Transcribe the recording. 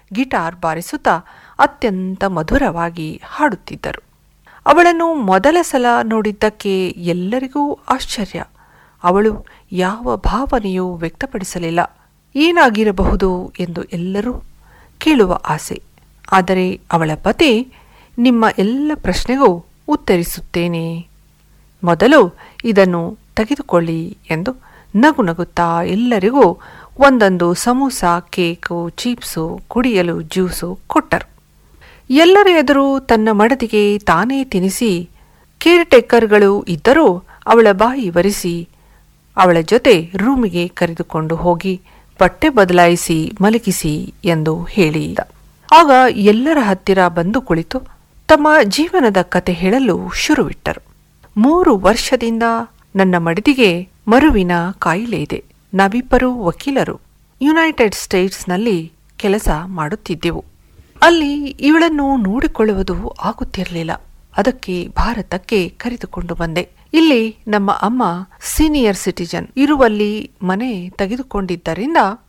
guitar ಬಾರಿಸುತ್ತಾ ಅತ್ಯಂತ ಮಧುರವಾಗಿ ಹಾಡುತ್ತಿದ್ದರು ಅವಳನ್ನು ಮೊದಲ ಸಲ ನೋಡಿದ್ದಕ್ಕೆ ಎಲ್ಲರಿಗೂ ಆಶ್ಚರ್ಯ ಅವಳು ಯಾವ ಭಾವನೆಯೂ ವ್ಯಕ್ತಪಡಿಸಲಿಲ್ಲ ಏನಾಗಿರಬಹುದು ಎಂದು ಎಲ್ಲರೂ ಕೇಳುವ ಆಸೆ ಆದರೆ ಅವಳ ಪತಿ ನಿಮ್ಮ ಎಲ್ಲ ಪ್ರಶ್ನೆಗೂ ಉತ್ತರಿಸುತ್ತೇನೆ ಮೊದಲು ಇದನ್ನು ತೆಗೆದುಕೊಳ್ಳಿ ಎಂದು ನಗು ನಗುತ್ತಾ ಎಲ್ಲರಿಗೂ ಒಂದೊಂದು ಸಮೋಸ ಕೇಕು ಚೀಪ್ಸು ಕುಡಿಯಲು ಜ್ಯೂಸು ಕೊಟ್ಟರು ಎಲ್ಲರ ಎದುರು ತನ್ನ ಮಡದಿಗೆ ತಾನೇ ತಿನಿಸಿ ಕೇರ್ ಟೇಕರ್ಗಳು ಇದ್ದರೂ ಅವಳ ಬಾಯಿ ಒರೆಸಿ ಅವಳ ಜೊತೆ ರೂಮಿಗೆ ಕರೆದುಕೊಂಡು ಹೋಗಿ ಬಟ್ಟೆ ಬದಲಾಯಿಸಿ ಮಲಗಿಸಿ ಎಂದು ಹೇಳಿದ ಆಗ ಎಲ್ಲರ ಹತ್ತಿರ ಬಂದು ಕುಳಿತು ತಮ್ಮ ಜೀವನದ ಕತೆ ಹೇಳಲು ಶುರುವಿಟ್ಟರು ಮೂರು ವರ್ಷದಿಂದ ನನ್ನ ಮಡದಿಗೆ ಮರುವಿನ ಕಾಯಿಲೆ ಇದೆ ನಾವಿಬ್ಬರು ವಕೀಲರು ಯುನೈಟೆಡ್ ಸ್ಟೇಟ್ಸ್ನಲ್ಲಿ ಕೆಲಸ ಮಾಡುತ್ತಿದ್ದೆವು ಅಲ್ಲಿ ಇವಳನ್ನು ನೋಡಿಕೊಳ್ಳುವುದು ಆಗುತ್ತಿರಲಿಲ್ಲ ಅದಕ್ಕೆ ಭಾರತಕ್ಕೆ ಕರೆದುಕೊಂಡು ಬಂದೆ ಇಲ್ಲಿ ನಮ್ಮ ಅಮ್ಮ ಸೀನಿಯರ್ ಸಿಟಿಜನ್ ಇರುವಲ್ಲಿ ಮನೆ ತೆಗೆದುಕೊಂಡಿದ್ದರಿಂದ